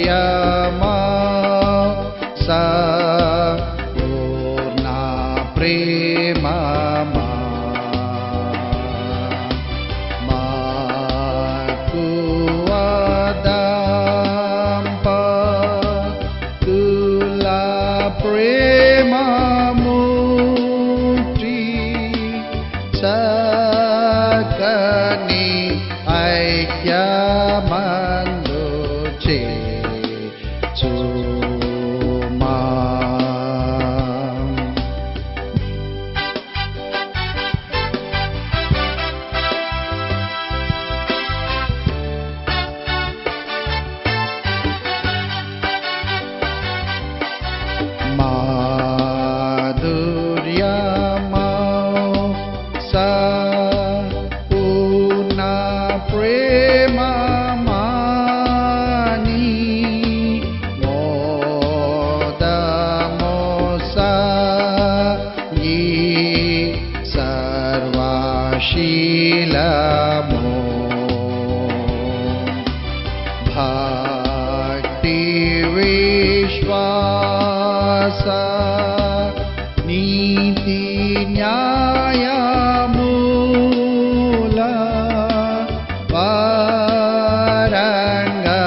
మాధుర్యమా పూర్ణ ప్రేమమా మాకు వదంప తుల ప్రేమమూర్తి చక్కని ఐక్యమందు చేచుమా మాధుర్యమా పూర్ణ ప్రేమమాని మోదమోసీ సర్వశీలమో భక్తి విశ్వాస నీతి న్యాయమూల పరంగా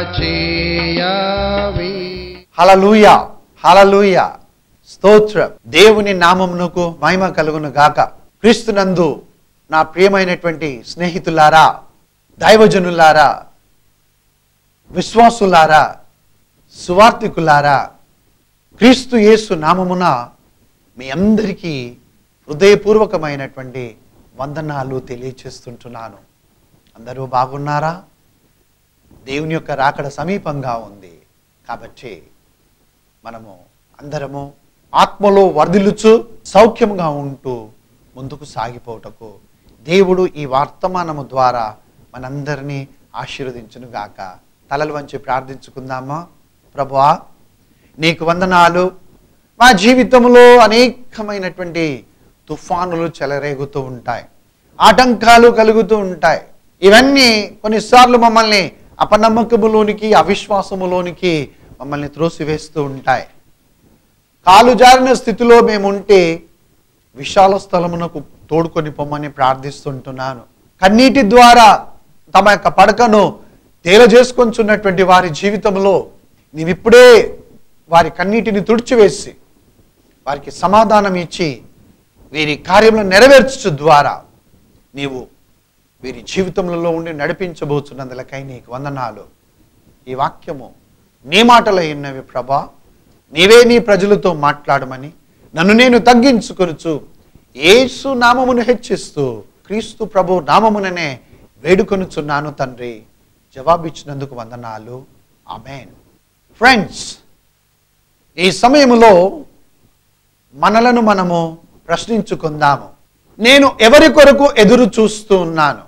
చేయవి హలలుయ హలలుయ స్తోత్రం దేవుని నామమునకు మహిమ కలుగును గాక క్రీస్తునందు నా ప్రియమైనటువంటి స్నేహితులారా దైవజనులారా విశ్వాసులారా సువార్థికులారా క్రీస్తు యేసు నామమున మీ అందరికీ హృదయపూర్వకమైనటువంటి వందనాలు తెలియచేస్తుంటున్నాను అందరూ బాగున్నారా దేవుని యొక్క రాకడ సమీపంగా ఉంది కాబట్టి మనము అందరము ఆత్మలో వర్ధిల్లుచు సౌఖ్యముగా ఉంటూ ముందుకు సాగిపోటకు దేవుడు ఈ వర్తమానము ద్వారా మనందరినీ ఆశీర్వదించును గాక తలలు వంచి ప్రార్థించుకుందామా ప్రభువా నీకు వందనాలు మా జీవితంలో అనేకమైనటువంటి తుఫానులు చెలరేగుతూ ఉంటాయి ఆటంకాలు కలుగుతూ ఉంటాయి ఇవన్నీ కొన్నిసార్లు మమ్మల్ని అపనమ్మకములోనికి అవిశ్వాసములోనికి మమ్మల్ని త్రోసివేస్తూ ఉంటాయి కాలు జారిన స్థితిలో మేము ఉంటే విశాల స్థలమునకు తోడుకొని పొమ్మని ప్రార్థిస్తుంటున్నాను కన్నీటి ద్వారా తమ యొక్క పడకను తేలజేసుకొంచున్నటువంటి వారి జీవితంలో నీవిప్పుడే వారి కన్నీటిని తుడిచివేసి వారికి సమాధానం ఇచ్చి వీరి కార్యములను నెరవేర్చు ద్వారా నీవు వీరి జీవితములలో ఉండి నడిపించబోతున్నందులకై నీకు వందనాలు ఈ వాక్యము నీ మాటలై ఉన్నవి ప్రభా నీవే నీ ప్రజలతో మాట్లాడమని నన్ను నేను తగ్గించుకొనుచు యేసు నామమును హెచ్చిస్తూ క్రీస్తు ప్రభు నామముననే వేడుకొనుచున్నాను తండ్రి జవాబిచ్చినందుకు వందనాలు ఆమెన్ ఫ్రెండ్స్ ఈ సమయంలో మనలను మనము ప్రశ్నించుకుందాము నేను ఎవరి కొరకు ఎదురు చూస్తూ ఉన్నాను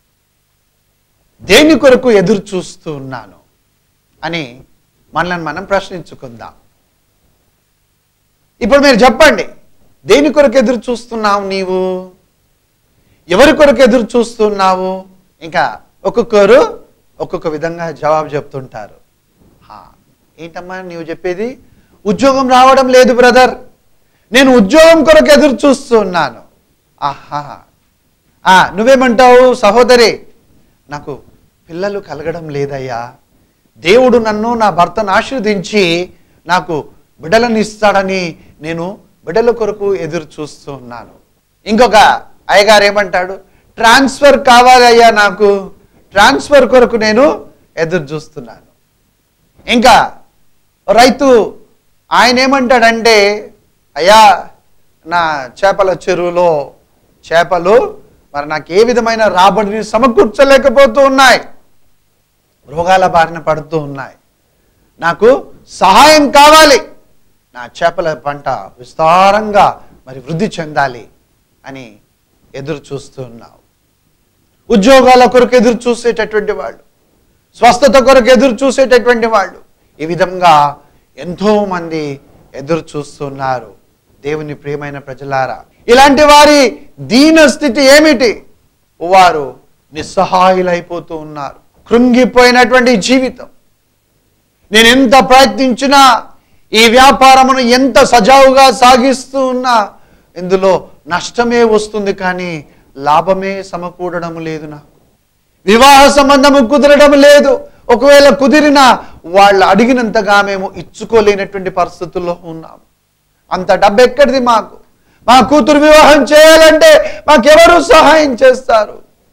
దేని కొరకు ఎదురు చూస్తూ ఉన్నాను అని మనల్ని మనం ప్రశ్నించుకుందాం ఇప్పుడు మీరు చెప్పండి దేని కొరకు ఎదురు చూస్తున్నావు నీవు ఎవరి కొరకు ఎదురు చూస్తున్నావు ఇంకా ఒక్కొక్కరు ఒక్కొక్క విధంగా జవాబు చెప్తుంటారు "హా, ఏంటమ్మా నీవు చెప్పేది ఉద్యోగం రావడం లేదు బ్రదర్ నేను ఉద్యోగం కొరకు ఎదురు చూస్తున్నాను ఆహా ఆ, నువ్వేమంటావు సహోదరి నాకు పిల్లలు కలగడం లేదయ్యా దేవుడు నన్ను నా భర్తను ఆశీర్వదించి నాకు బిడ్డలను ఇస్తాడని నేను బిడ్డల కొరకు ఎదురు చూస్తూ ఉన్నాను ఇంకొక అయ్యగారు ఏమంటాడు ట్రాన్స్ఫర్ కావాలయ్యా నాకు ట్రాన్స్ఫర్ కొరకు నేను ఎదురు చూస్తున్నాను ఇంకా రైతు ఆయన ఏమంటాడంటే అయ్యా నా చేపల చెరువులో చేపలు మరి నాకు ఏ విధమైన రాబడిని సమకూర్చలేకపోతూ ఉన్నాయి రోగాల బారిన పడుతూ ఉన్నాయి నాకు సహాయం కావాలి నా చేపల పంట విస్తారంగా మరి వృద్ధి చెందాలి అని ఎదురు చూస్తూ ఉన్నావు ఉద్యోగాల కొరకు ఎదురు చూసేటటువంటి వాళ్ళు స్వస్థత కొరకు ఎదురు చూసేటటువంటి వాళ్ళు ఈ విధంగా ఎంతో మంది ఎదురు చూస్తున్నారు దేవుని ప్రియమైన ప్రజలారా ఇలాంటి వారి దీన స్థితి ఏమిటి వారు నిస్సహాయులైపోతూ ఉన్నారు కృంగిపోయినటువంటి జీవితం నేను ఎంత ప్రయత్నించినా ఈ వ్యాపారమును ఎంత సజావుగా సాగిస్తూ ఉన్నా ఇందులో నష్టమే వస్తుంది కానీ లాభమే సమకూడడం లేదు నాకు వివాహ సంబంధము కుదరడం లేదు ఒకవేళ కుదిరినా వాళ్ళు అడిగినంతగా మేము ఇచ్చుకోలేనటువంటి పరిస్థితుల్లో ఉన్నాము అంత డబ్బు ఎక్కడిది మాకు మా కూతురు వివాహం చేయాలంటే మాకెవరు సహాయం చేస్తారు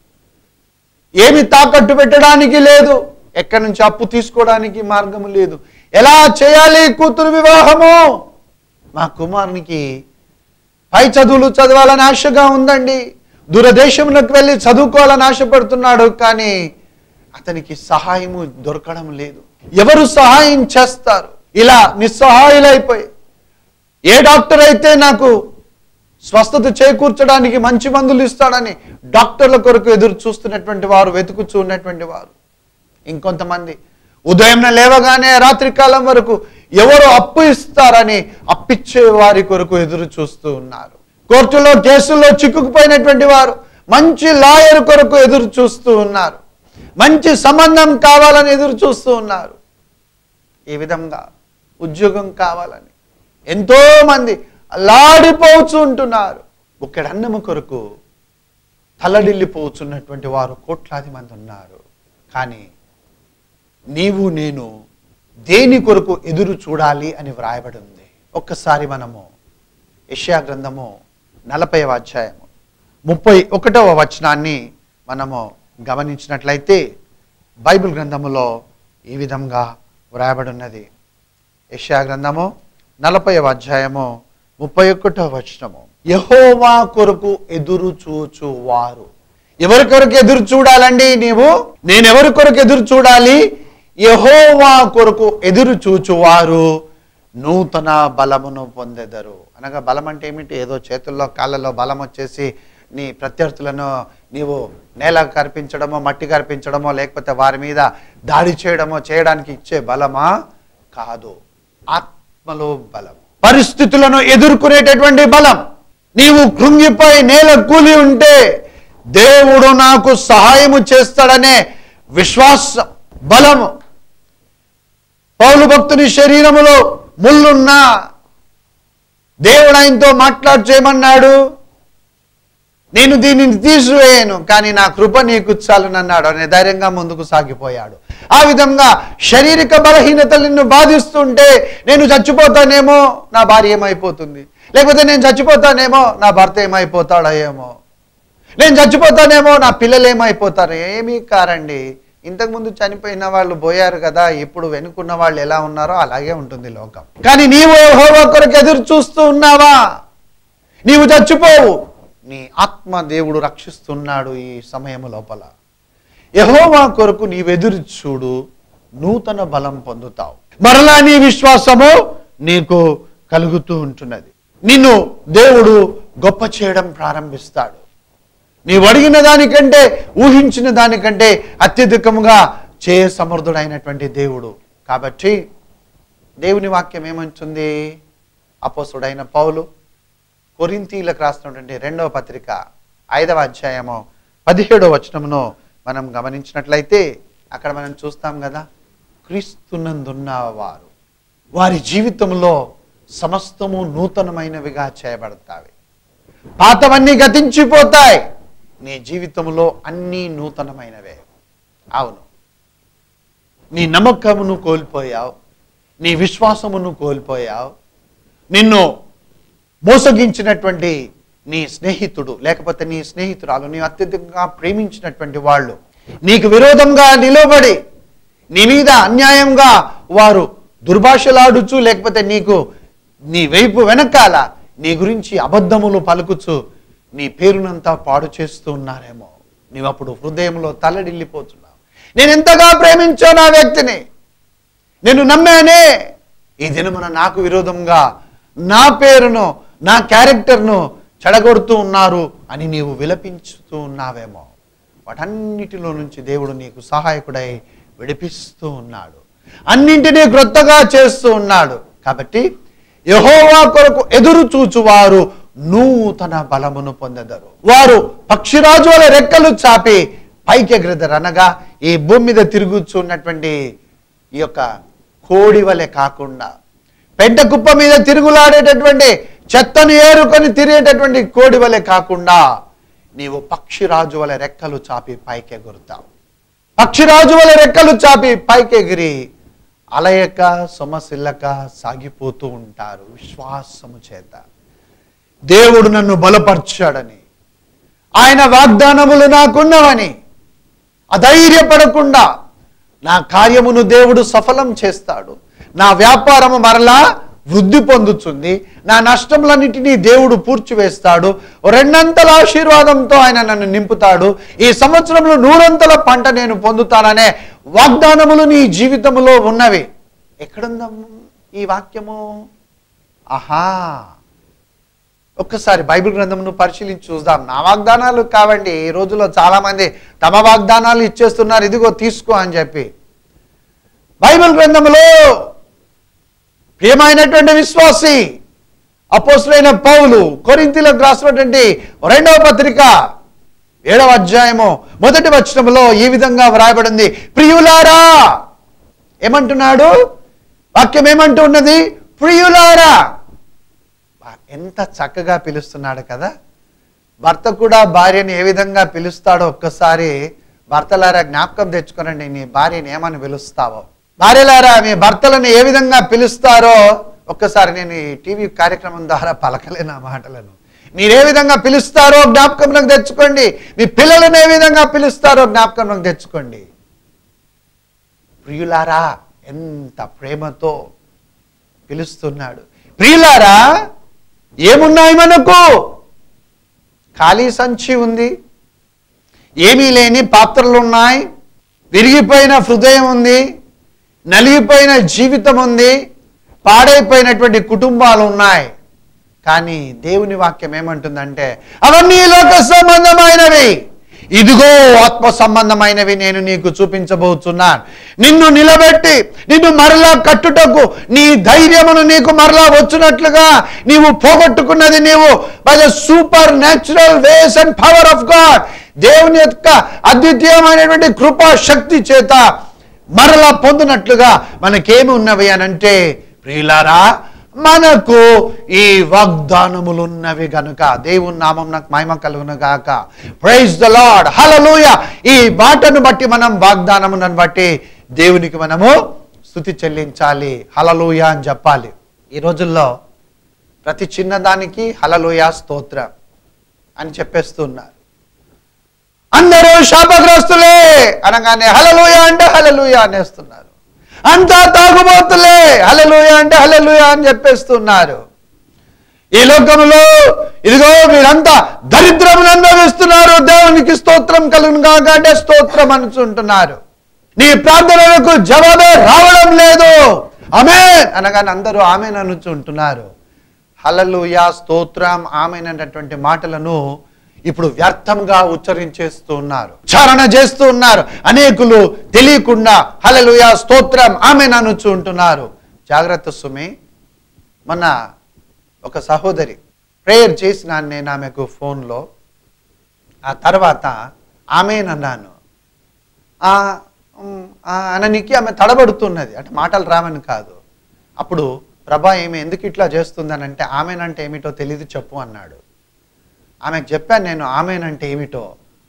ఏమి తాకట్టు పెట్టడానికి లేదు ఎక్కడి నుంచి అప్పు తీసుకోవడానికి మార్గము లేదు ఎలా చేయాలి కూతురు వివాహము మా కుమారునికి పై చదువులు చదవాలని ఆశగా ఉందండి దూరదేశంలోకి వెళ్ళి చదువుకోవాలని ఆశపడుతున్నాడు కానీ అతనికి సహాయము దొరకడం లేదు ఎవరు సహాయం చేస్తారు ఇలా నిస్సహాయులైపోయి ఏ డాక్టర్ అయితే నాకు స్వస్థత చేకూర్చడానికి మంచి మందులు ఇస్తాడని డాక్టర్ల కొరకు ఎదురు చూస్తున్నటువంటి వారు వెతుకుచూ ఉన్నటువంటి వారు ఇంకొంతమంది ఉదయం లేవగానే రాత్రి కాలం వరకు ఎవరు అప్పు ఇస్తారని అప్పిచ్చే వారి కొరకు ఎదురు చూస్తూ ఉన్నారు కోర్టులో కేసుల్లో చిక్కుకుపోయినటువంటి వారు మంచి లాయర్ కొరకు ఎదురు చూస్తూ ఉన్నారు మంచి సంబంధం కావాలని ఎదురు చూస్తూ ఉన్నారు ఈ విధంగా ఉద్యోగం కావాలని ఎంతో మంది అల్లాడిపోవచ్చు ఉంటున్నారు ఒకటి అన్నము కొరకు తల్లడిల్లిపోతున్నటువంటి వారు కోట్లాది మంది ఉన్నారు కానీ నీవు నేను దేని కొరకు ఎదురు చూడాలి అని వ్రాయబడి ఉంది ఒక్కసారి మనము యెషయా గ్రంథము నలభై అధ్యాయము ముప్పై ఒకటవ వచనాన్ని మనము గమనించినట్లయితే బైబిల్ గ్రంథములో ఈ విధంగా వ్రాయబడి ఉన్నది యెషయా గ్రంథము నలభై అధ్యాయము ముప్పై ఒకటవ వచనము యహోవా కొరకు ఎదురు చూచు వారు ఎవరి కొరకు ఎదురు చూడాలండి నీవు నేను ఎవరి కొరకు ఎదురు చూడాలి యహోవా కొరకు ఎదురు చూచువారు నూతన బలమును పొందెదరు అనగా బలం అంటే ఏమిటి ఏదో చేతుల్లో కాళ్ళలో బలం వచ్చేసి నీ ప్రత్యర్థులను నీవు నేల కర్పించడమో మట్టి కర్పించడమో లేకపోతే వారి మీద దాడి చేయడమో చేయడానికి ఇచ్చే బలమా కాదు ఆత్మలో బలం పరిస్థితులను ఎదుర్కొనేటటువంటి బలం నీవు కృంగిపోయి నేల కూలి ఉంటే దేవుడు నాకు సహాయము చేస్తాడనే విశ్వాసం బలము పౌలు భక్తుని శరీరములో ముళ్ళున్నా దేవుడు ఆయనతో మాట్లాడు చేయమన్నాడు నేను దీనిని తీసివేయను కానీ నా కృప నీకు చాలునన్నాడు అనే ధైర్యంగా ముందుకు సాగిపోయాడు ఆ విధంగా శారీరక బలహీనతలు నిన్ను బాధిస్తుంటే నేను చచ్చిపోతానేమో నా భార్య ఏమైపోతుంది లేకపోతే నేను చచ్చిపోతానేమో నా భర్త ఏమైపోతాడో ఏమో నేను చచ్చిపోతానేమో నా పిల్లలు ఏమైపోతారు ఏమీ కారండి ఇంతకుముందు చనిపోయిన వాళ్ళు పోయారు కదా ఇప్పుడు వెనుకున్న వాళ్ళు ఎలా ఉన్నారో అలాగే ఉంటుంది లోకం కానీ నీవు యెహోవా కొరకు ఎదురు చూస్తూ ఉన్నావా నీవు చచ్చిపోవు నీ ఆత్మ దేవుడు రక్షిస్తున్నాడు ఈ సమయము లోపల యహోవా కొరకు నీవెదురు చూడు నూతన బలం పొందుతావు మరలా నీ విశ్వాసము నీకు కలుగుతూ ఉంటున్నది నిన్ను దేవుడు గొప్ప చేయడం ప్రారంభిస్తాడు నీవు అడిగిన దానికంటే ఊహించిన దానికంటే అత్యధికముగా చేయ సమర్థుడైనటువంటి దేవుడు కాబట్టి దేవుని వాక్యం ఏమంటుంది అపోసుడైన పౌలు కొరింతీలకు రాసినటువంటి రెండవ పత్రిక ఐదవ అధ్యాయము పదిహేడవ వచనమును మనం గమనించినట్లయితే అక్కడ మనం చూస్తాం కదా క్రీస్తునందున్న వారు వారి జీవితంలో సమస్తము నూతనమైనవిగా చేయబడతాయి పాతవన్నీ గతించిపోతాయి నీ జీవితంలో అన్నీ నూతనమైనవే అవును నీ నమ్మకమును కోల్పోయావు నీ విశ్వాసమును కోల్పోయావు నిన్ను మోసగించినటువంటి నీ స్నేహితుడు లేకపోతే నీ స్నేహితురాలు నీ అత్యధికంగా ప్రేమించినటువంటి వాళ్ళు నీకు విరోధంగా నిలబడి నీ మీద అన్యాయంగా వారు దుర్భాషలాడుచు లేకపోతే నీకు నీ వైపు వెనకాల నీ గురించి అబద్ధములు పలుకుచు నీ పేరునంతా పాడు చేస్తూ ఉన్నారేమో నీవు అప్పుడు హృదయంలో తల్లడిల్లిపోతున్నావు నేను ఎంతగా ప్రేమించాను ఆ వ్యక్తిని నేను నమ్మానే ఈ దినమున నాకు విరోధంగా నా పేరును నా క్యారెక్టర్ను చెడగొడుతూ ఉన్నారు అని నీవు విలపించుతూ ఉన్నావేమో వాటన్నిటిలో నుంచి దేవుడు నీకు సహాయకుడై విడిపిస్తూ ఉన్నాడు అన్నింటినీ క్రొత్తగా చేస్తూ ఉన్నాడు కాబట్టి యహోవా కొరకు ఎదురు చూచువారు నూతన బలమును పొందెదరు వారు పక్షిరాజు వలె రెక్కలు చాపి పైకి ఎగరెదరు అనగా ఈ భూమి మీద తిరుగుచున్నటువంటి ఈ యొక్క కోడి వలె కాకుండా పెంట కుప్ప మీద తిరుగులాడేటటువంటి చెత్తను ఏరుకొని తిరిగేటటువంటి కోడి వలె కాకుండా నీవు పక్షిరాజు వలె రెక్కలు చాపి పైకెగురుతావు పక్షిరాజు వలె రెక్కలు చాపి పైకెగిరి అలయక సొమసిల్లక సాగిపోతూ ఉంటారు విశ్వాసము చేత దేవుడు నన్ను బలపరిచాడని ఆయన వాగ్దానములు నాకున్నవని అధైర్యపడకుండా నా కార్యమును దేవుడు సఫలం చేస్తాడు నా వ్యాపారము మరలా వృద్ధి పొందుతుంది నా నష్టములన్నిటినీ దేవుడు పూడ్చివేస్తాడు రెండంతల ఆశీర్వాదంతో ఆయన నన్ను నింపుతాడు ఈ సంవత్సరంలో నూరంతల పంట నేను పొందుతాననే వాగ్దానములు నీ జీవితంలో ఉన్నవి ఎక్కడుందమ్మ ఈ వాక్యము ఆహా ఒక్కసారి బైబిల్ గ్రంథమును పరిశీలించి చూద్దాం నా వాగ్దానాలు కావండి ఈ రోజుల్లో చాలా మంది తమ వాగ్దానాలు ఇచ్చేస్తున్నారు ఇదిగో తీసుకో అని చెప్పి బైబిల్ గ్రంథములో ప్రియమైనటువంటి విశ్వాసి అపోసులైన పౌలు కొరింతీలకు రాసినటువంటి రెండవ పత్రిక ఏడవ అధ్యాయము మొదటి వచనములో ఈ విధంగా వ్రాయబడింది ప్రియులారా ఏమంటున్నాడు వాక్యం ఏమంటూ ఉన్నది ప్రియులారా బా, ఎంత చక్కగా పిలుస్తున్నాడు కదా భర్త కూడా భార్యని ఏ విధంగా పిలుస్తాడో ఒక్కసారి భర్తలారా జ్ఞాపకం తెచ్చుకోనండి నీ భార్యని ఏమని పిలుస్తావో భార్యలారా మీ భర్తలను ఏ విధంగా పిలుస్తారో ఒక్కసారి నేను ఈ టీవీ కార్యక్రమం ద్వారా పలకలేను ఆ మాటలను మీరు ఏ విధంగా పిలుస్తారో జ్ఞాపకంలోకి తెచ్చుకోండి మీ పిల్లలను ఏ విధంగా పిలుస్తారో జ్ఞాపకంలోకి తెచ్చుకోండి ప్రియులారా ఎంత ప్రేమతో పిలుస్తున్నాడు ప్రియులారా ఏమున్నాయి మనకు ఖాళీ సంచి ఉంది ఏమీ లేని పాత్రలు ఉన్నాయి విరిగిపోయిన హృదయం ఉంది నలిగిపోయిన జీవితం ఉంది పాడైపోయినటువంటి కుటుంబాలు ఉన్నాయి కానీ దేవుని వాక్యం ఏమంటుందంటే అవన్నీ లోక సంబంధమైనవి ఇదిగో ఆత్మ సంబంధమైనవి నేను నీకు చూపించబోతున్నాను నిన్ను నిలబెట్టి నిన్ను మరలా కట్టుటకు నీ ధైర్యమును నీకు మరలా వచ్చినట్లుగా నీవు పోగొట్టుకున్నది నీవు by the supernatural ways and power of god దేవుని యొక్క అద్వితీయమైనటువంటి కృపా శక్తి చేత మరలా పొందినట్లుగా మనకేమి ఉన్నవి అని అంటే ప్రియులారా మనకు ఈ వాగ్దానములు ఉన్నవి గనుక దేవుని నామం నాకు మహిమ కలుగును గాక ప్రైజ్ ద లార్డ్ హల్లెలూయా ఈ మాటను బట్టి మనం వాగ్దానములను బట్టి దేవునికి మనము స్థుతి చెల్లించాలి హలలుయ అని చెప్పాలి ఈ రోజుల్లో ప్రతి చిన్నదానికి హలలుయ స్తోత్రం అని చెప్పేస్తున్నారు అందరూ శాపగ్రస్తులే అనగానే హలలుయ అంటే హలలుయ అనేస్తున్నారు అంతా తాగుబోతులే హలలుయ అంటే హలలుయ అని చెప్పేస్తున్నారు ఈ లోకంలో ఇదిగో మీరంతా దరిద్రమును అనుభవిస్తున్నారు దేవునికి స్తోత్రం కలుగును కాక అంటే స్తోత్రం అనుకుంటున్నారు నీ ప్రార్థనలకు జవాబే రావడం లేదు ఆమె అనగానే అందరూ ఆమె అనుకుంటున్నారు హలలుయ స్తోత్రం ఆమె అనేటటువంటి మాటలను ఇప్పుడు వ్యర్థంగా ఉచ్చరించేస్తూ ఉన్నారు ఉచ్చారణ చేస్తూ ఉన్నారు అనేకులు తెలియకుండా హలలుయ స్తోత్రం ఆమె అనుచు ఉంటున్నారు జాగ్రత్త సుమి మొన్న ఒక సహోదరి ప్రేయర్ చేసిన నేను ఆమెకు ఫోన్లో ఆ తర్వాత ఆమెనన్నాను ఆ, ఉమ్, ఆ అననికి ఆమె తడబడుతున్నది అంటే మాటలు రామని కాదు అప్పుడు ప్రభా ఏమి ఎందుకు ఇట్లా చేస్తుందనంటే ఆమెనంటే ఏమిటో తెలియదు చెప్పు అన్నాడు ఆమెకు చెప్పాను నేను ఆమెనంటే ఏమిటో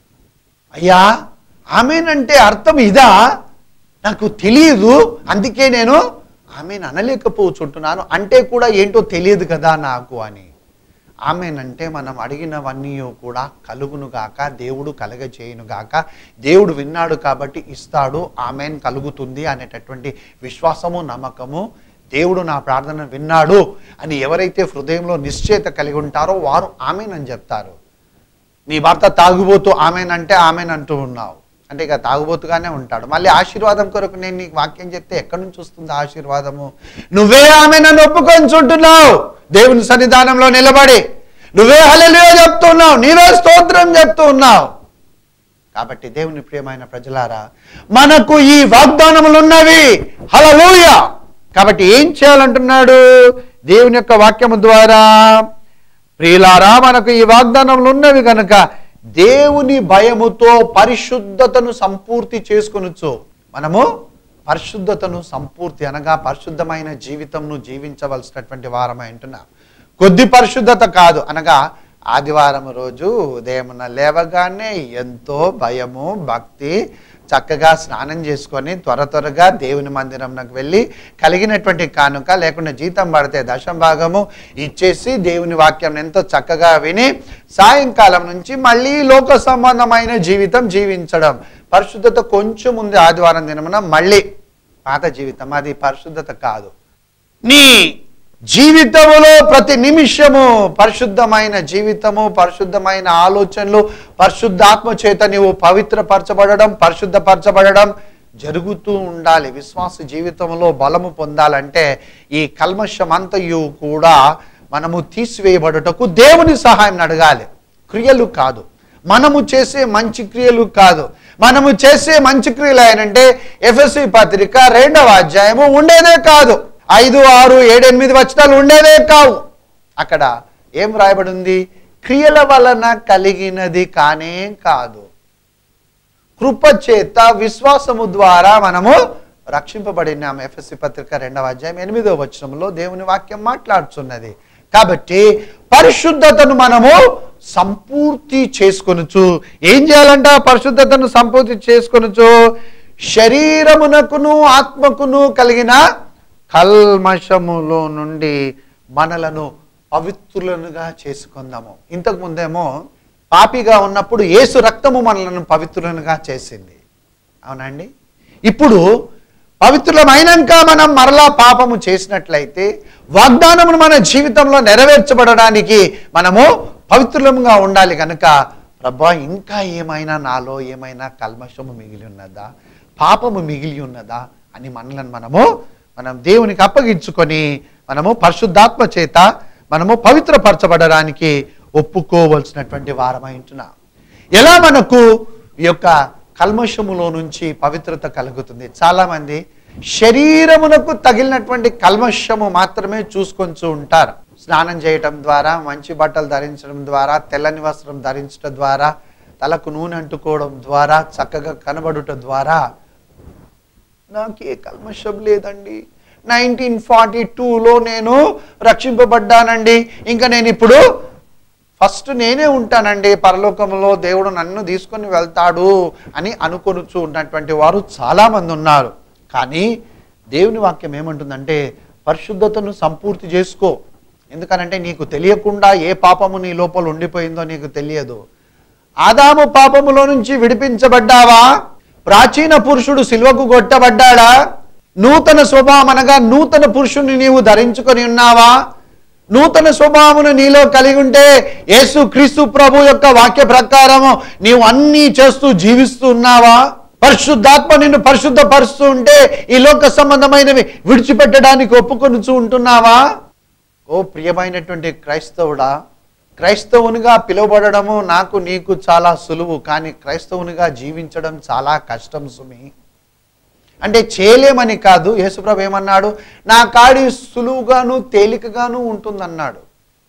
అయ్యా ఆమెనంటే అర్థం ఇదా నాకు తెలియదు అందుకే నేను ఆమెను అనలేకపోచుంటున్నాను అంటే కూడా ఏంటో తెలియదు కదా నాకు అని ఆమెనంటే మనం అడిగినవన్నీ కూడా కలుగును గాక దేవుడు కలగజేయును గాక దేవుడు విన్నాడు కాబట్టి ఇస్తాడు ఆమెన్ కలుగుతుంది అనేటటువంటి విశ్వాసము నమ్మకము దేవుడు నా ప్రార్థన విన్నాడు అని ఎవరైతే హృదయంలో నిశ్చయత కలిగి ఉంటారో వారు ఆమెనని చెప్తారు నీ భర్త తాగుబోతూ ఆమెనంటే ఆమెన్ అంటూ ఉన్నావు అంటే ఇక తాగుబోతుగానే ఉంటాడు మళ్ళీ ఆశీర్వాదం కొరకు నేను నీకు వాక్యం చెప్తే ఎక్కడి నుంచి వస్తుంది ఆశీర్వాదము నువ్వే ఆమె నన్ను ఒప్పుకొని చుంటున్నావు దేవుని సన్నిధానంలో నిలబడి నువ్వే హల్లెలూయా చెప్తున్నావు నీవే స్తోత్రం చెప్తూ ఉన్నావు కాబట్టి దేవుని ప్రియమైన ప్రజలారా మనకు ఈ వాగ్దానములు ఉన్నవి హల్లెలూయా కాబట్టి ఏం చేయాలంటున్నాడు దేవుని యొక్క వాక్యము ద్వారా ప్రియులారా మనకు ఈ వాగ్దానములు ఉన్నవి కనుక దేవుని భయముతో పరిశుద్ధతను సంపూర్తి చేసుకొనొచ్చు మనము పరిశుద్ధతను సంపూర్తి అనగా పరిశుద్ధమైన జీవితంను జీవించవలసినటువంటి వారమై ఉంటున్నాం కొద్ది పరిశుద్ధత కాదు అనగా ఆదివారం రోజు ఉదయమున లేవగానే ఎంతో భయము భక్తి చక్కగా స్నానం చేసుకొని త్వర త్వరగా దేవుని మందిరంకి వెళ్ళి కలిగినటువంటి కానుక లేకుండా జీతం పడితే దశం భాగము ఇచ్చేసి దేవుని వాక్యం ఎంతో చక్కగా విని సాయంకాలం నుంచి మళ్ళీ లోక సంబంధమైన జీవితం జీవించడం పరిశుద్ధత కొంచెం ఉంది ఆదివారం దినమున మళ్ళీ పాత జీవితం అది పరిశుద్ధత కాదు నీ జీవితములో ప్రతి నిమిషము పరిశుద్ధమైన జీవితము పరిశుద్ధమైన ఆలోచనలు పరిశుద్ధాత్మ చేత నీవు పవిత్రపరచబడడం పరిశుద్ధపరచబడడం జరుగుతూ ఉండాలి విశ్వాస జీవితంలో బలము పొందాలంటే ఈ కల్మషం అంతయు కూడా మనము తీసివేయబడుటకు దేవుని సహాయం అడగాలి క్రియలు కాదు మనము చేసే మంచి క్రియలు కాదు మనము చేసే మంచి క్రియలు ఆయనంటే ఎఫ్ఎస్సి పత్రిక రెండవ అధ్యాయము ఉండేదే కాదు ఐదు ఆరు ఏడు ఎనిమిది వచనాలు ఉండేదే కావు అక్కడ ఏం రాయబడి ఉంది క్రియల వలన కలిగినది కానే కాదు కృప చేత విశ్వాసము ద్వారా మనము రక్షింపబడినాం ఎఫ్ఎస్సి పత్రిక రెండవ అధ్యాయం ఎనిమిదవ వచనంలో దేవుని వాక్యం మాట్లాడుతున్నది కాబట్టి పరిశుద్ధతను మనము సంపూర్తి చేసుకొనుచు ఏం చేయాలంట పరిశుద్ధతను సంపూర్తి చేసుకొనుచు శరీరమునకును ఆత్మకును కలిగిన కల్మషములో నుండి మనలను పవిత్రులనుగా చేసుకుందాము ఇంతకు ముందేమో పాపిగా ఉన్నప్పుడు యేసు రక్తము మనలను పవిత్రులనుగా చేసింది అవునండి ఇప్పుడు పవిత్రులమైనాక మనం మరలా పాపము చేసినట్లయితే వాగ్దానమును మన జీవితంలో నెరవేర్చబడడానికి మనము పవిత్రులంగా ఉండాలి కనుక ప్రభా ఇంకా ఏమైనా నాలో ఏమైనా కల్మషము మిగిలి ఉన్నదా పాపము మిగిలి ఉన్నదా అని మనలను మనము మనం దేవునికి అప్పగించుకొని మనము పరిశుద్ధాత్మ చేత మనము పవిత్రపరచబడడానికి ఒప్పుకోవలసినటువంటి వారమై ఉంటున్నాం ఎలా మనకు ఈ యొక్క కల్మషములో నుంచి పవిత్రత కలుగుతుంది చాలామంది శరీరమునకు తగిలినటువంటి కల్మషము మాత్రమే చూసుకొంచు ఉంటారు స్నానం చేయటం ద్వారా మంచి బట్టలు ధరించడం ద్వారా తెల్లని వస్త్రం ధరించడం ద్వారా తలకు నూనె అంటుకోవడం ద్వారా చక్కగా కనబడుట ద్వారా నాకు ఏ కల్మషం లేదండి నైన్టీన్ ఫార్టీ టూలో నేను రక్షింపబడ్డానండి ఇంకా నేను ఇప్పుడు ఫస్ట్ నేనే ఉంటానండి పరలోకంలో దేవుడు నన్ను తీసుకొని వెళ్తాడు అని అనుకొనుచు ఉన్నటువంటి వారు చాలామంది ఉన్నారు కానీ దేవుని వాక్యం ఏమంటుందంటే పరిశుద్ధతను సంపూర్తి చేసుకో ఎందుకనంటే నీకు తెలియకుండా ఏ పాపము నీ లోపల ఉండిపోయిందో నీకు తెలియదు ఆదాము పాపములో నుంచి విడిపించబడ్డావా ప్రాచీన పురుషుడు సిల్వకు కొట్టబడ్డాడా నూతన స్వభావం అనగా నూతన పురుషుని నీవు ధరించుకొని ఉన్నావా నూతన స్వభావమును నీలో కలిగి ఉంటే యేసు క్రీస్తు ప్రభు యొక్క వాక్య ప్రకారము నీవు అన్నీ చేస్తూ జీవిస్తూ ఉన్నావా పరిశుద్ధాత్మ నిన్ను పరిశుద్ధపరుస్తూ ఉంటే ఈ లోక సంబంధమైనవి విడిచిపెట్టడానికి ఒప్పుకొనుచూ ఉంటున్నావా ఓ ప్రియమైనటువంటి క్రైస్తవుడా క్రైస్తవునిగా పిలువబడము నాకు నీకు చాలా సులువు కానీ క్రైస్తవునిగా జీవించడం చాలా కష్టం సుమి అంటే చేయలేమని కాదు యేసుప్రభు ఏమన్నాడు నా కాడి సులువుగాను తేలికగాను ఉంటుందన్నాడు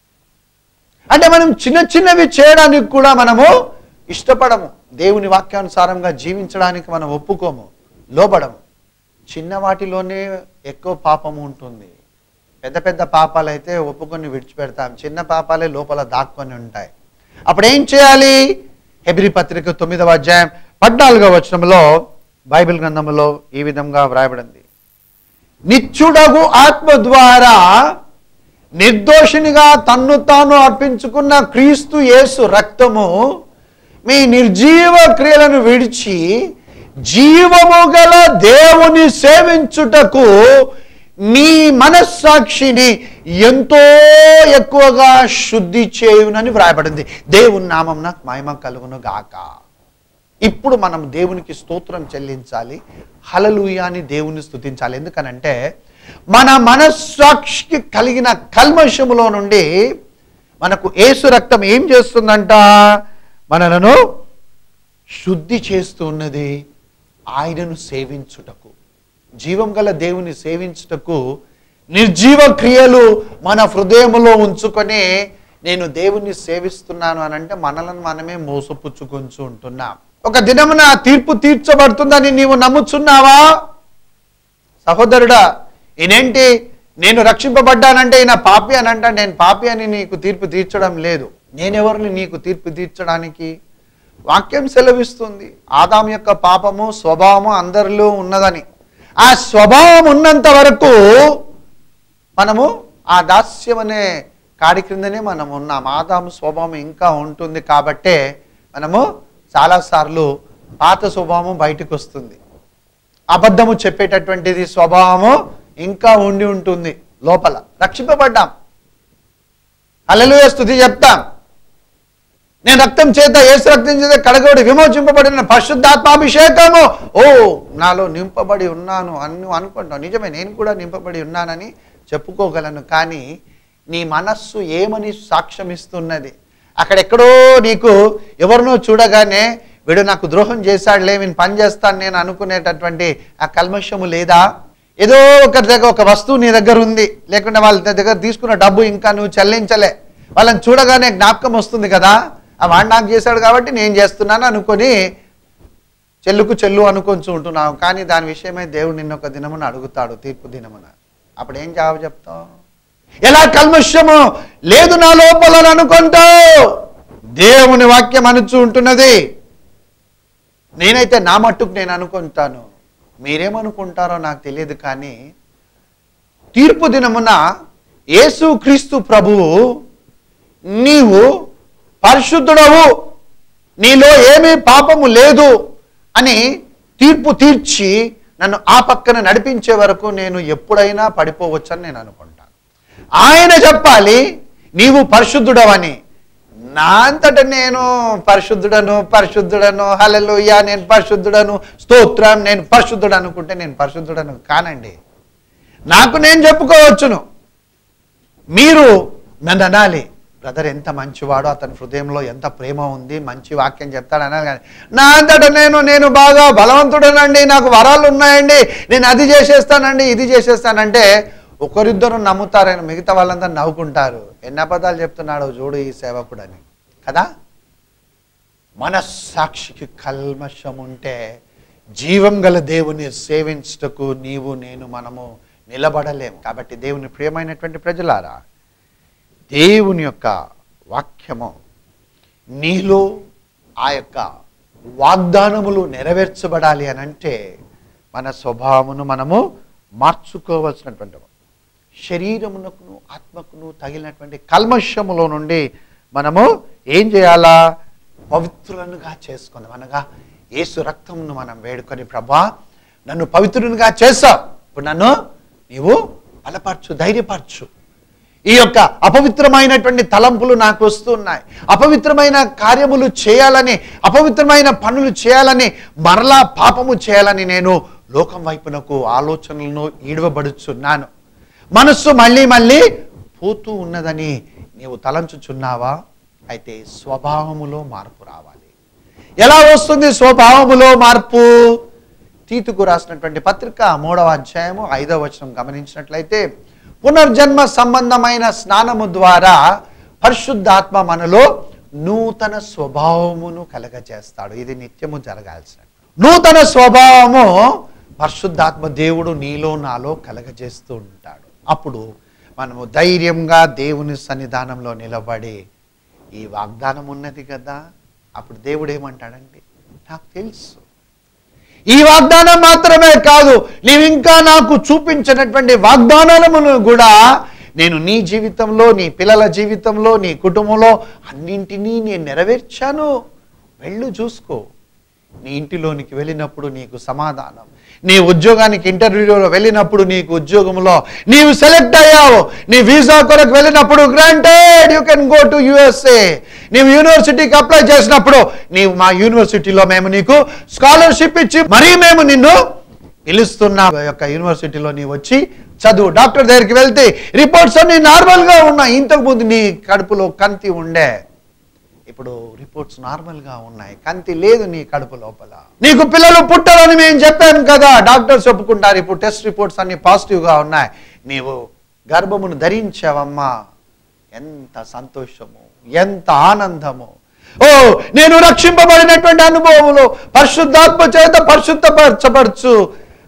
అంటే మనం చిన్న చిన్నవి చేయడానికి కూడా మనము ఇష్టపడము దేవుని వాక్యానుసారంగా జీవించడానికి మనం ఒప్పుకోము లోబడము చిన్న వాటిలోనే ఎక్కువ పాపము ఉంటుంది పెద్ద పెద్ద పాపాలు అయితే ఒప్పుకొని విడిచిపెడతాం చిన్న పాపాలే లోపల దాక్కొని ఉంటాయి అప్పుడు ఏం చేయాలి హెబ్రి పత్రిక తొమ్మిదవ అధ్యాయం పద్నాలుగవ వచనంలో బైబిల్ గ్రంథంలో ఈ విధంగా వ్రాయబడింది నిత్యుడగు ఆత్మ ద్వారా నిర్దోషినిగా తన్ను తాను అర్పించుకున్న క్రీస్తు యేసు రక్తము మీ నిర్జీవ క్రియలను విడిచి జీవము గల దేవుని సేవించుటకు మీ మనస్సాక్షిని ఎంతో ఎక్కువగా శుద్ధి చేయునని వ్రాయబడింది దేవుని నామం నాకు మహిమ కలుగును గాక ఇప్పుడు మనం దేవునికి స్తోత్రం చెల్లించాలి హలలుయ అని దేవుని స్తుతించాలి ఎందుకనంటే మన మనస్సాక్షికి కలిగిన కల్మషములో నుండి మనకు ఏసు రక్తం ఏం చేస్తుందంట మనలను శుద్ధి చేస్తున్నది ఆయనను సేవించుటకు జీవం గల దేవుని సేవించుటకు నిర్జీవ క్రియలు మన హృదయములో ఉంచుకొని నేను దేవుణ్ణి సేవిస్తున్నాను అని అంటే మనలను మనమే మోసపుచ్చుకుంటూ ఉంటున్నాం ఒక దినమున తీర్పు తీర్చబడుతుందని నీవు నమ్ముచున్నావా సహోదరుడా ఈయనేంటి నేను రక్షింపబడ్డానంటే ఈయన పాపి అని అంటా నేను పాపి అని నీకు తీర్పు తీర్చడం లేదు నేనెవరిని నీకు తీర్పు తీర్చడానికి వాక్యం సెలవిస్తుంది ఆదాం యొక్క పాపము స్వభావము అందరిలో ఉన్నదని ఆ స్వభావం ఉన్నంత వరకు మనము ఆ దాస్యం అనే కాడి క్రిందనే మనం ఉన్నాం ఆదాము స్వభావం ఇంకా ఉంటుంది కాబట్టే మనము చాలాసార్లు పాత స్వభావం బయటకు వస్తుంది అబద్ధము చెప్పేటటువంటిది స్వభావము ఇంకా ఉండి ఉంటుంది లోపల రక్షింపబడ్డాం అలలుయ స్థుతి చెప్తాం నేను రక్తం చేత ఏసు రక్తం చేత కడగబడి విమోచింపబడిన పరిశుద్ధాత్మాభిషేకము ఓ నాలో నింపబడి ఉన్నాను అన్ను అనుకుంటాను నిజమే నేను కూడా నింపబడి ఉన్నానని చెప్పుకోగలను కానీ నీ మనస్సు ఏమని సాక్ష్యం ఇస్తున్నది అక్కడెక్కడో నీకు ఎవరినో చూడగానే వీడు నాకు ద్రోహం చేశాడులే నేను పని చేస్తాను నేను అనుకునేటటువంటి ఆ కల్మషము లేదా ఏదో ఒక దగ్గర ఒక వస్తువు నీ దగ్గర ఉంది లేకుంటే వాళ్ళ దగ్గర తీసుకున్న డబ్బు ఇంకా నువ్వు చెల్లించలే వాళ్ళని చూడగానే జ్ఞాపకం వస్తుంది కదా ఆ వాడు నాకు చేశాడు కాబట్టి నేను చేస్తున్నాను అనుకొని చెల్లుకు చెల్లు అనుకొని ఉంటున్నావు కానీ దాని విషయమై దేవుడు నిన్న ఒక దినమున అడుగుతాడు తీర్పు దినమున అప్పుడు ఏం జవాబు చెప్తావు ఎలా కల్మషము లేదు నా లోపల అని అనుకుంటావు దేవుని వాక్యం అనుచు ఉంటున్నది నేనైతే నా మట్టుకు నేను అనుకుంటాను మీరేమనుకుంటారో నాకు తెలియదు కానీ తీర్పు దినమున యేసు క్రీస్తు ప్రభువు నీవు పరిశుద్ధుడవు నీలో ఏమీ పాపము లేదు అని తీర్పు తీర్చి నన్ను ఆ పక్కన నడిపించే వరకు నేను ఎప్పుడైనా పడిపోవచ్చని నేను అనుకుంటాను ఆయన చెప్పాలి నీవు పరిశుద్ధుడవని నా అంతట నేను పరిశుద్ధుడను పరిశుద్ధుడను హలలుయ నేను పరిశుద్ధుడను స్తోత్రం నేను పరిశుద్ధుడు అనుకుంటే నేను పరిశుద్ధుడను కానండి నాకు నేను చెప్పుకోవచ్చును మీరు నన్ను అనాలి బ్రదర్ ఎంత మంచివాడో అతని హృదయంలో ఎంత ప్రేమ ఉంది మంచి వాక్యం చెప్తాడు అనాలి కానీ నా అంతట నేను నేను బాగా బలవంతుడనండి నాకు వరాలు ఉన్నాయండి నేను అది చేసేస్తానండి ఇది చేసేస్తానంటే ఒకరిద్దరు నమ్ముతారని మిగతా వాళ్ళంతా నవ్వుకుంటారు ఎన్ని అబద్ధాలు చెప్తున్నాడో చూడు ఈ సేవకుడని కదా మనస్సాక్షికి కల్మషం ఉంటే జీవం గల దేవుని సేవించుటకు నీవు నేను మనము నిలబడలేము కాబట్టి దేవుని ప్రియమైనటువంటి ప్రజలారా దేవుని యొక్క వాక్యము నీలో ఆ యొక్క వాగ్దానములు నెరవేర్చబడాలి అని అంటే మన స్వభావమును మనము మార్చుకోవాల్సినటువంటి శరీరమునకును ఆత్మకును తగిలినటువంటి కల్మషములో నుండి మనము ఏం చేయాలా పవిత్రులనుగా చేసుకుందాం అనగా యేసు రక్తమును మనం వేడుకొని ప్రభా నన్ను పవిత్రునిగా చేసావు ఇప్పుడు నన్ను నీవు బలపరచు ధైర్యపరచు ఈ యొక్క అపవిత్రమైనటువంటి తలంపులు నాకు వస్తున్నాయి అపవిత్రమైన కార్యములు చేయాలని అపవిత్రమైన పనులు చేయాలని మరలా పాపము చేయాలని నేను లోకం వైపునకు ఆలోచనలను ఈడవబడుచున్నాను మనస్సు మళ్ళీ మళ్ళీ పోతూ ఉన్నదని నీవు తలంచుచున్నావా అయితే స్వభావములో మార్పు రావాలి ఎలా వస్తుంది స్వభావములో మార్పు తీతుకు రాసినటువంటి పత్రిక మూడవ అధ్యాయము ఐదవ వచనం గమనించినట్లయితే పునర్జన్మ సంబంధమైన స్నానము ద్వారా పరిశుద్ధాత్మ మనలో నూతన స్వభావమును కలగజేస్తాడు ఇది నిత్యము జరగాల్సిన నూతన స్వభావము పరిశుద్ధాత్మ దేవుడు నీలో నాలో కలగజేస్తూ ఉంటాడు అప్పుడు మనము ధైర్యంగా దేవుని సన్నిధానంలో నిలబడి ఈ వాగ్దానం ఉన్నది కదా అప్పుడు దేవుడు ఏమంటాడండి నాకు తెలుసు ఈ వాగ్దానం మాత్రమే కాదు నీవు ఇంకా నాకు చూపించినటువంటి వాగ్దానాలను కూడా నేను నీ జీవితంలో నీ పిల్లల జీవితంలో నీ కుటుంబంలో అన్నింటినీ నేను నెరవేర్చాను వెళ్ళు చూసుకో నీ ఇంటిలోనికి వెళ్ళినప్పుడు నీకు సమాధానం నీ ఉద్యోగానికి ఇంటర్వ్యూలో వెళ్ళినప్పుడు నీకు ఉద్యోగంలో నీవు సెలెక్ట్ అయ్యావు నీ వీసా కొరకు వెళ్ళినప్పుడు granted you can go to USA నీవు యూనివర్సిటీకి అప్లై చేసినప్పుడు నీవు మా యూనివర్సిటీలో మేము నీకు స్కాలర్షిప్ ఇచ్చి మరీ మేము నిన్ను పిలుస్తున్నా యొక్క యూనివర్సిటీలో నీ వచ్చి చదువు డాక్టర్ దగ్గరికి వెళ్తే రిపోర్ట్స్ అన్ని నార్మల్గా ఉన్నాయి ఇంతకుముందు నీ కడుపులో కంతి ఉండే ఇప్పుడు రిపోర్ట్స్ నార్మల్గా ఉన్నాయి కంతి లేదు నీ కడుపు లోపల నీకు పిల్లలు పుట్టాలని మేము చెప్పాం కదా డాక్టర్స్ ఒప్పుకుంటారు ఇప్పుడు టెస్ట్ రిపోర్ట్స్ అన్ని పాజిటివ్గా ఉన్నాయి నీవు గర్భమును ధరించావమ్మా ఎంత సంతోషము ఎంత ఆనందము ఓ నేను రక్షింపబడినటువంటి అనుభవములు పరిశుద్ధాత్మ చేత పరిశుద్ధపరచబరచు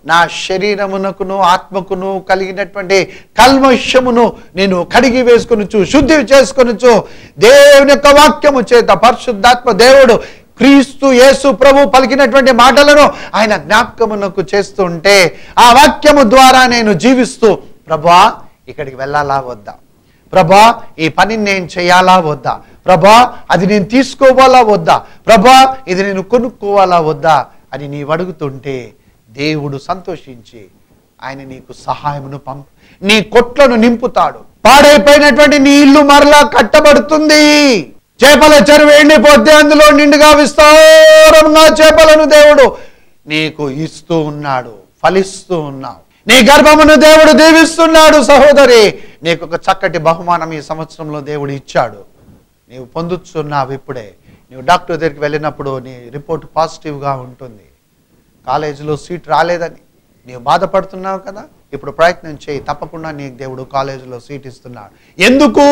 నా శరీరమునకును ఆత్మకును కలిగినటువంటి కల్మషమును నేను కడిగి వేసుకొనుచు శుద్ధి చేసుకొనుచు దేవుని యొక్క వాక్యము చేత పరిశుద్ధాత్మ దేవుడు క్రీస్తు యేసు ప్రభు పలికినటువంటి మాటలను ఆయన జ్ఞాపకమునకు చేస్తుంటే ఆ వాక్యము ద్వారా నేను జీవిస్తూ ప్రభా ఇక్కడికి వెళ్ళాలా వద్దా ప్రభా ఈ పని నేను చేయాలా వద్దా ప్రభా అది నేను తీసుకోవాలా వద్దా ప్రభా ఇది నేను కొనుక్కోవాలా వద్దా అని నీవు అడుగుతుంటే దేవుడు సంతోషించి ఆయన నీకు సహాయమును పంప నీ కొట్లను నింపుతాడు పాడైపోయినటువంటి నీ ఇల్లు మరలా కట్టబడుతుంది చేపల చెరువు ఎండిపోతే అందులో నిండుగా విస్తారంగా చేపలను దేవుడు నీకు ఇస్తూ ఉన్నాడు ఫలిస్తూ ఉన్నావు నీ గర్భమును దేవుడు దీవిస్తున్నాడు సహోదరి నీకు ఒక చక్కటి బహుమానం ఈ సంవత్సరంలో దేవుడు ఇచ్చాడు నీవు పొందుతున్నావు ఇప్పుడే నీవు డాక్టర్ దగ్గరికి వెళ్ళినప్పుడు నీ రిపోర్ట్ పాజిటివ్గా ఉంటుంది కాలేజీలో సీట్ రాలేదని నీవు బాధపడుతున్నావు కదా ఇప్పుడు ప్రయత్నం చేయి తప్పకుండా నీకు దేవుడు కాలేజీలో సీట్ ఇస్తున్నాడు ఎందుకు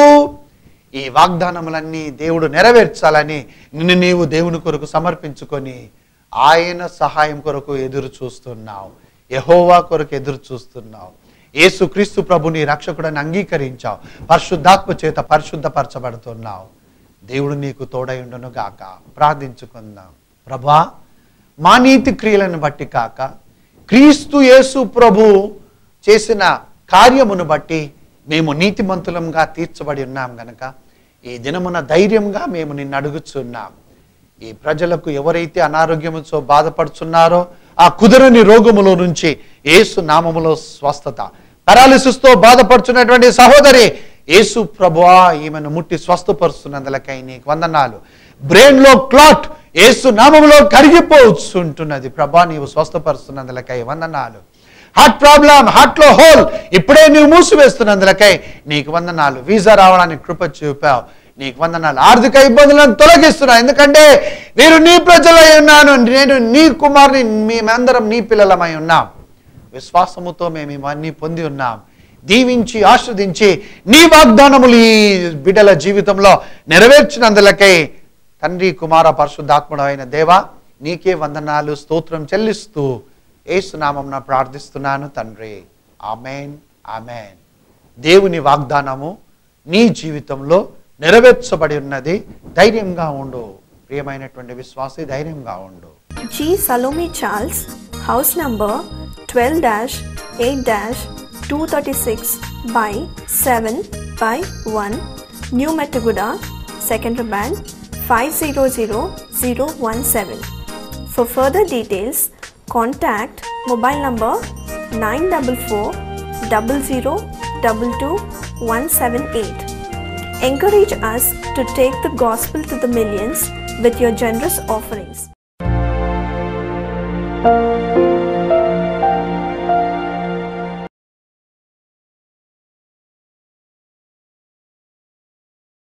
ఈ వాగ్దానములన్నీ దేవుడు నెరవేర్చాలని నిన్ను నీవు దేవుని కొరకు సమర్పించుకొని ఆయన సహాయం కొరకు ఎదురు చూస్తున్నావు యహోవా కొరకు ఎదురు చూస్తున్నావు యేసు క్రీస్తు ప్రభుని రక్షకుడని అంగీకరించావు పరిశుద్ధాత్మ చేత పరిశుద్ధపరచబడుతున్నావు దేవుడు నీకు తోడయుండును గాక ప్రార్థించుకుందాం ప్రభా మా నీతి క్రియలను బట్టి కాక క్రీస్తు యేసు ప్రభు చేసిన కార్యమును బట్టి మేము నీతిమంతులంగా తీర్చబడి ఉన్నాం గనక ఈ దినమున ధైర్యంగా మేము నిన్ను అడుగుచున్నాం ఈ ప్రజలకు ఎవరైతే అనారోగ్యముతో బాధపడుతున్నారో ఆ కుదరని రోగములో నుంచి యేసు నామములో స్వస్థత పెరాలిసిస్తో బాధపడుచున్నటువంటి సహోదరి యేసు ప్రభువా ఈమెను ముట్టి స్వస్థపరుస్తున్నందులకై నీకు వందనాలు బ్రెయిన్లో క్లాట్ యేసు నామములో కరిగిపోతుంటున్నది ప్రభా నీవు స్వస్థపరుస్తున్నందులకై వందనాలు హార్ట్ ప్రాబ్లం హార్ట్లో హోల్ ఇప్పుడే నీవు మూసివేస్తున్నందులకై నీకు వందనాలు వీసా రావడానికి కృప చూపావు నీకు వందనాలు ఆర్థిక ఇబ్బందులను తొలగిస్తున్నా ఎందుకంటే వీరు నీ ప్రజలై ఉన్నాను నేను నీ కుమారుని మేమందరం నీ పిల్లలమై ఉన్నాం విశ్వాసముతో మేము ఇవన్నీ పొంది ఉన్నాం దీవించి ఆస్వాదించి నీ వాగ్దానములు ఈ బిడ్డల జీవితంలో నెరవేర్చినందులకై తండ్రి కుమార పరిశుద్ధాత్ముడు అయిన దేవా నీకే వందనాలు స్తోత్రం చెల్లిస్తూ ఏసునామం ప్రార్థిస్తున్నాను తండ్రి ఆమెన్ ఆమెన్ దేవుని వాగ్దానము నీ జీవితంలో నెరవేర్చబడి ఉన్నది ధైర్యంగా ఉండు ప్రియమైనటువంటి విశ్వాసి ధైర్యంగా ఉండు G. Salome Charles, house number 12 8 236 by 7 by 1, New Metaguda, Secondary Band 500017. For further details, contact mobile number 944 00 22 178. Encourage us to take the gospel to the millions with your generous offerings.